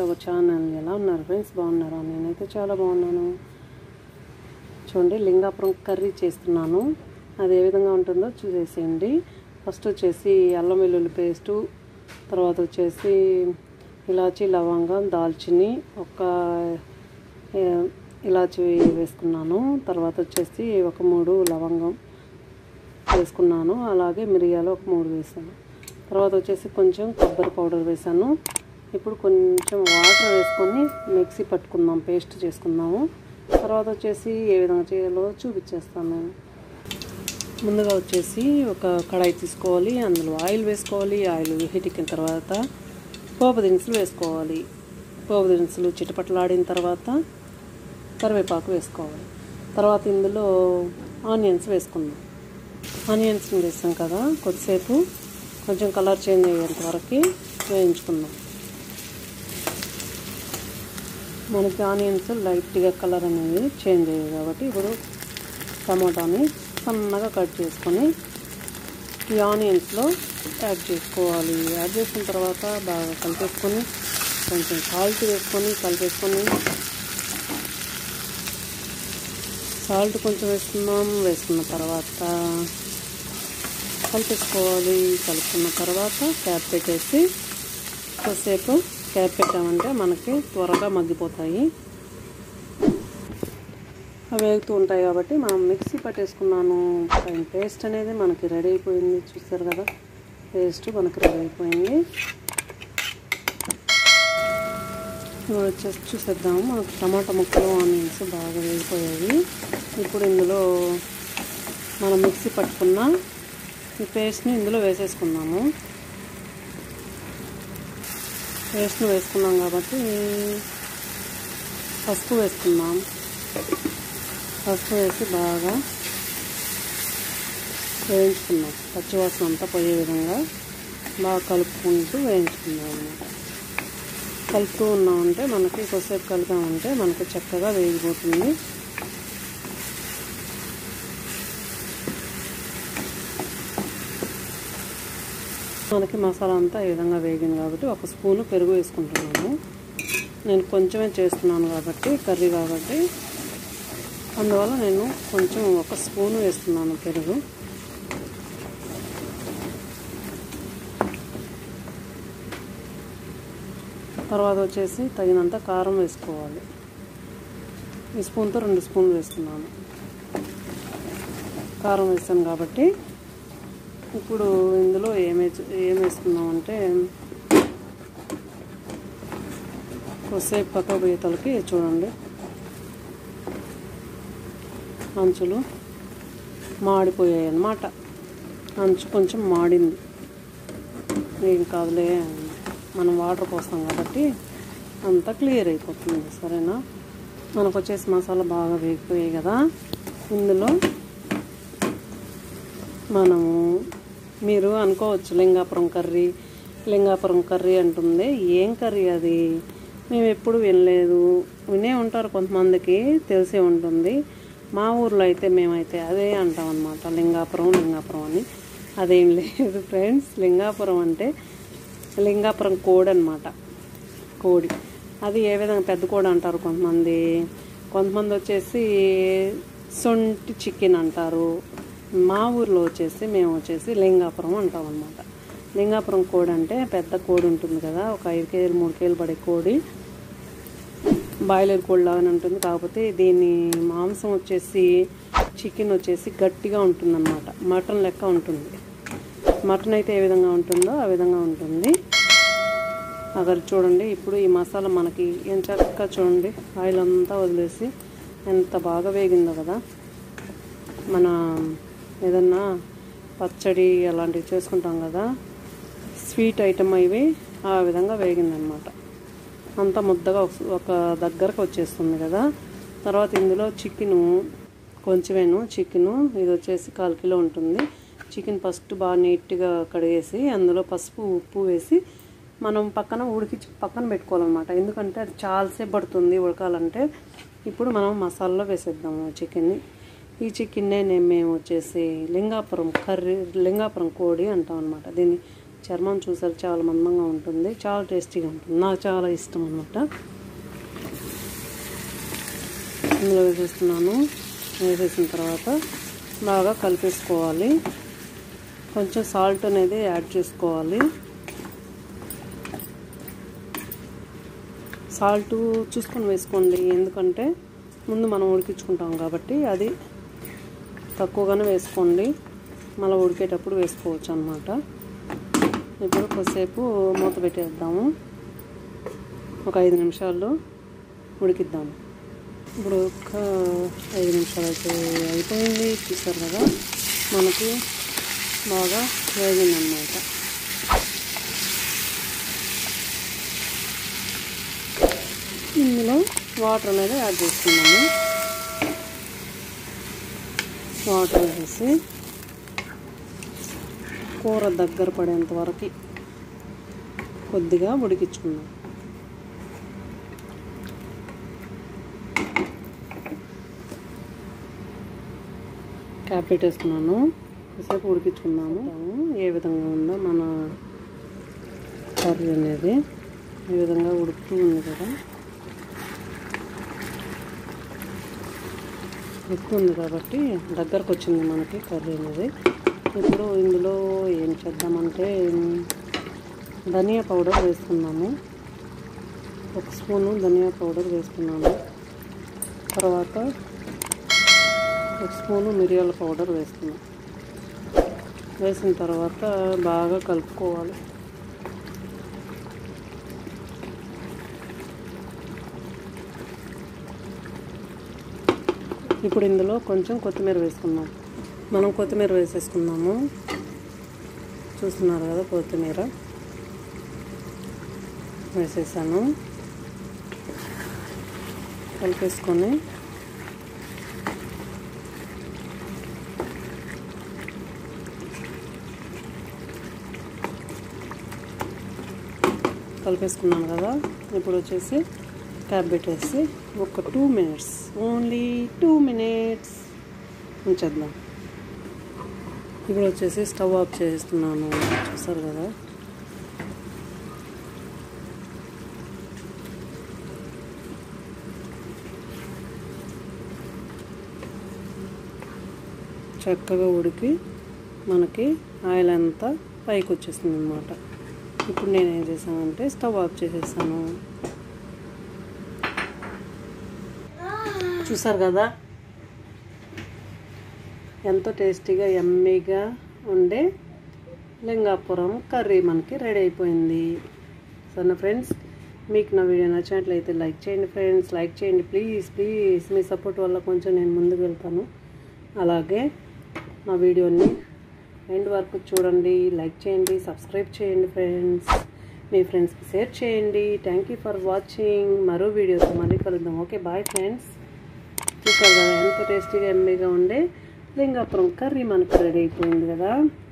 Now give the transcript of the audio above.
our channel ఎలా ఉన్నారు friends బాగున్నారా నేనైతే చాలా బాగున్నాను చూడండి లింగాపురం కర్రీ చేస్తున్నాను అది ఏ విధంగా ఉంటుందో చూసేసేయండి ఫస్ట్ వచ్చేసి అల్లం వెల్లుల్లి పేస్టు తర్వాత వచ్చేసి ఇలాచి లవంగం దాల్చిని ఒక ఏ, ఇలాచి వేసుకున్నాను తర్వాత వచ్చేసి ఒక మూడు లవంగం వేసుకున్నాను అలాగే మిరియాలు ఒక మూడు వేసాను తర్వాత వచ్చేసి కొంచెం కొబ్బరి పౌడర్ వేసాను ఇప్పుడు కొంచెం వాటర్ వేసుకొని మిక్సీ పట్టుకుందాం పేస్ట్ చేసుకుందాము తర్వాత వచ్చేసి ఏ విధంగా చేయాలో చూపించేస్తాను ముందుగా వచ్చేసి ఒక కడాయి తీసుకోవాలి అందులో ఆయిల్ వేసుకోవాలి ఆయిల్ హీట్ ఎక్కిన తర్వాత పోపు దినుసులు వేసుకోవాలి పోపు దినుసులు చిటపట్లాడిన తర్వాత కరివేపాకు వేసుకోవాలి తర్వాత ఇందులో ఆనియన్స్ వేసుకుందాం ఆనియన్స్ వేస్తాం కదా కొద్దిసేపు కొంచెం కలర్ చేంజ్ అయ్యేంత వరకు వేయించుకుందాం మనకి ఆనియన్స్ లైట్గా కలర్ అనేది చేంజ్ అయ్యాయి కాబట్టి ఇప్పుడు టమాటాని సన్నగా కట్ చేసుకొని ఈ ఆనియన్స్లో యాడ్ చేసుకోవాలి యాడ్ చేసిన తర్వాత బాగా కలిపేసుకొని కొంచెం సాల్ట్ వేసుకొని కలిపేసుకొని సాల్ట్ కొంచెం వేసుకుందాం వేసుకున్న తర్వాత కలిపేసుకోవాలి కలుపుకున్న తర్వాత క్యాప్ పెట్టేసి కొద్దిసేపు క్యాప్ పెట్టామంటే మనకి త్వరగా మగ్గిపోతాయి అవి వేగుతూ ఉంటాయి కాబట్టి మనం మిక్సీ పట్టేసుకున్నాను పైన పేస్ట్ అనేది మనకి రెడీ అయిపోయింది చూస్తారు కదా పేస్ట్ మనకి రెడీ అయిపోయింది ఇప్పుడు వచ్చేసి చూసేద్దాము మనకు టమాటా ముక్కలు ఆనియన్స్ బాగా వేగిపోయాయి ఇప్పుడు ఇందులో మనం మిక్సీ పట్టుకున్న ఈ పేస్ట్ని ఇందులో వేసేసుకుందాము పేస్ట్ని వేసుకున్నాం కాబట్టి పసుపు వేసుకుందాం పసుపు వేసి బాగా వేయించుకుందాం పచ్చివాసన అంతా పోయే విధంగా బాగా కలుపుకుంటూ వేయించుకుందాం అన్నమాట కలుపుతూ ఉన్నామంటే మనకి కొద్దిసేపు కలిపామంటే మనకి చక్కగా వేగిపోతుంది మనకి మసాలా అంతా ఈ విధంగా వేగింది కాబట్టి ఒక స్పూను పెరుగు వేసుకుంటున్నాను నేను కొంచెమే చేస్తున్నాను కాబట్టి కర్రీ కాబట్టి అందువల్ల నేను కొంచెం ఒక స్పూను వేస్తున్నాను పెరుగు తర్వాత వచ్చేసి తగినంత కారం వేసుకోవాలి ఈ స్పూన్తో రెండు స్పూన్లు వేస్తున్నాను కారం వేస్తాను కాబట్టి ఇప్పుడు ఇందులో ఏమే ఏం వేసుకున్నామంటే కొద్దిసేపు పక్క పోయేతలకి చూడండి అంచులు మాడిపోయాయి అన్నమాట అంచు కొంచెం మాడింది ఏం కాదులే మనం వాటర్ పోస్తాం కాబట్టి అంతా క్లియర్ అయిపోతుంది సరేనా మనకు వచ్చేసి మసాలా బాగా వేగిపోయాయి కదా ఇందులో మనము మీరు అనుకోవచ్చు లింగాపురం కర్రీ లింగాపురం కర్రీ అంటుంది ఏం కర్రీ అది మేము ఎప్పుడు వినలేదు వినే ఉంటారు కొంతమందికి తెలిసే ఉంటుంది మా ఊర్లో అయితే మేమైతే అదే అంటాం అనమాట లింగాపురం లింగాపురం అని అదేం లేదు ఫ్రెండ్స్ లింగాపురం అంటే లింగాపురం కోడి అనమాట కోడి అది ఏ విధంగా పెద్ద కోడి అంటారు కొంతమంది కొంతమంది వచ్చేసి సొంటి చికెన్ అంటారు మా ఊర్లో వచ్చేసి మేము వచ్చేసి లింగాపురం అంటాం అనమాట లింగాపురం కోడి అంటే పెద్ద కోడి ఉంటుంది కదా ఒక ఐదు కేజీలు మూడు కేజీలు పడే కోడి బాయిలర్ కోడి లాగానే ఉంటుంది కాకపోతే దీని మాంసం వచ్చేసి చికెన్ వచ్చేసి గట్టిగా ఉంటుందన్నమాట మటన్ లెక్క ఉంటుంది మటన్ అయితే ఏ విధంగా ఉంటుందో ఆ విధంగా ఉంటుంది అక్కడ చూడండి ఇప్పుడు ఈ మసాలా మనకి ఏం చక్కగా చూడండి ఆయిల్ అంతా వదిలేసి ఎంత బాగా వేగిందో కదా మన ఏదన్నా పచ్చడి అలాంటివి చేసుకుంటాం కదా స్వీట్ ఐటమ్ ఇవి ఆ విధంగా వేగిందనమాట అంతా ముద్దగా ఒక దగ్గరకు వచ్చేస్తుంది కదా తర్వాత ఇందులో చికెను కొంచెమేను చికెను ఇది వచ్చేసి కాల్ కిలో ఉంటుంది చికెన్ ఫస్ట్ బాగా నీట్గా కడిగేసి అందులో పసుపు ఉప్పు వేసి మనం పక్కన ఉడికి పక్కన పెట్టుకోవాలన్నమాట ఎందుకంటే అది చాలాసేపు పడుతుంది ఉడకాలంటే ఇప్పుడు మనం మసాలాలో వేసేద్దాము చికెన్ని ఈ చికెన్నే నేను మేము వచ్చేసి లింగాపురం కర్రీ లింగాపురం కోడి అంటాం అనమాట దీన్ని చర్మం చూసారు చాలా మందంగా ఉంటుంది చాలా టేస్టీగా ఉంటుంది నాకు చాలా ఇష్టం అనమాట ఇందులో వేసేస్తున్నాను వేసేసిన తర్వాత బాగా కలిపేసుకోవాలి కొంచెం సాల్ట్ అనేది యాడ్ చేసుకోవాలి సాల్ట్ చూసుకొని వేసుకోండి ఎందుకంటే ముందు మనం ఉడికించుకుంటాం కాబట్టి అది తక్కువగానే వేసుకోండి మళ్ళీ ఉడికేటప్పుడు వేసుకోవచ్చు అనమాట ఇప్పుడు కొద్దిసేపు మూత పెట్టేద్దాము ఒక ఐదు నిమిషాలు ఉడికిద్దాము ఇప్పుడు ఒక ఐదు నిమిషాలు అయితే అయిపోయింది చూసారు కదా మనకి బాగా వేగిందనమాట ఇందులో వాటర్ అనేది యాడ్ చేసుకున్నాము వాటర్ వేసి కూర దగ్గర పడేంత వరకు కొద్దిగా ఉడికించుకుందాం క్యాప్ పెట్టేసుకున్నాను కాసేపు ఉడికించుకుందాము ఏ విధంగా ఉందో మన కర్రీ అనేది ఈ విధంగా ఉడుకుతూ ఉంది కదా ఉడుకుతుంది కాబట్టి దగ్గరకు వచ్చింది మనకి కర్రీ అనేది ఇప్పుడు ఇందులో ఏం చేద్దామంటే ధనియా పౌడర్ వేసుకున్నాము ఒక స్పూను ధనియా పౌడర్ వేసుకున్నాము తర్వాత ఒక స్పూను మిరియాల పౌడర్ వేస్తున్నాం వేసిన తర్వాత బాగా కలుపుకోవాలి ఇప్పుడు ఇందులో కొంచెం కొత్తిమీర వేసుకుందాం మనం కొత్తిమీర వేసేసుకుందాము చూస్తున్నారు కదా కొత్తిమీర వేసేసాను కలిపేసుకొని కలిపేసుకున్నాను కదా ఇప్పుడు వచ్చేసి క్యాప్ పెట్టేసి ఒక two minutes only two minutes ఉంచేద్దాం ఇప్పుడు వచ్చేసి స్టవ్ ఆఫ్ చేస్తున్నాను చూసారు కదా చక్కగా ఉడికి మనకి ఆయిల్ అంతా పైకి వచ్చేసింది అనమాట ఇప్పుడు నేను ఏం చేశానంటే స్టవ్ ఆఫ్ చేసేసాను చూసారు కదా ఎంతో టేస్టీగా ఎమ్మీగా ఉండే లింగాపురం కర్రీ మనకి రెడీ అయిపోయింది సన్న ఫ్రెండ్స్ మీకు నా వీడియో నచ్చినట్లయితే లైక్ చేయండి ఫ్రెండ్స్ లైక్ చేయండి ప్లీజ్ ప్లీజ్ మీ సపోర్ట్ వల్ల కొంచెం నేను ముందుకు వెళ్తాను అలాగే నా వీడియోని ఎండ్ వరకు చూడండి లైక్ చేయండి సబ్స్క్రైబ్ చేయండి ఫ్రెండ్స్ మీ ఫ్రెండ్స్కి షేర్ చేయండి థ్యాంక్ యూ ఫర్ వాచింగ్ మరో వీడియోతో మళ్ళీ కలుద్దాం ఓకే బాయ్ ఫ్రెండ్స్ చూసారు కదా ఎంత టేస్టీగా ఎమ్మీగా ఉండే లింగాపురం కర్రీ మనకు రెడీ అయిపోయింది కదా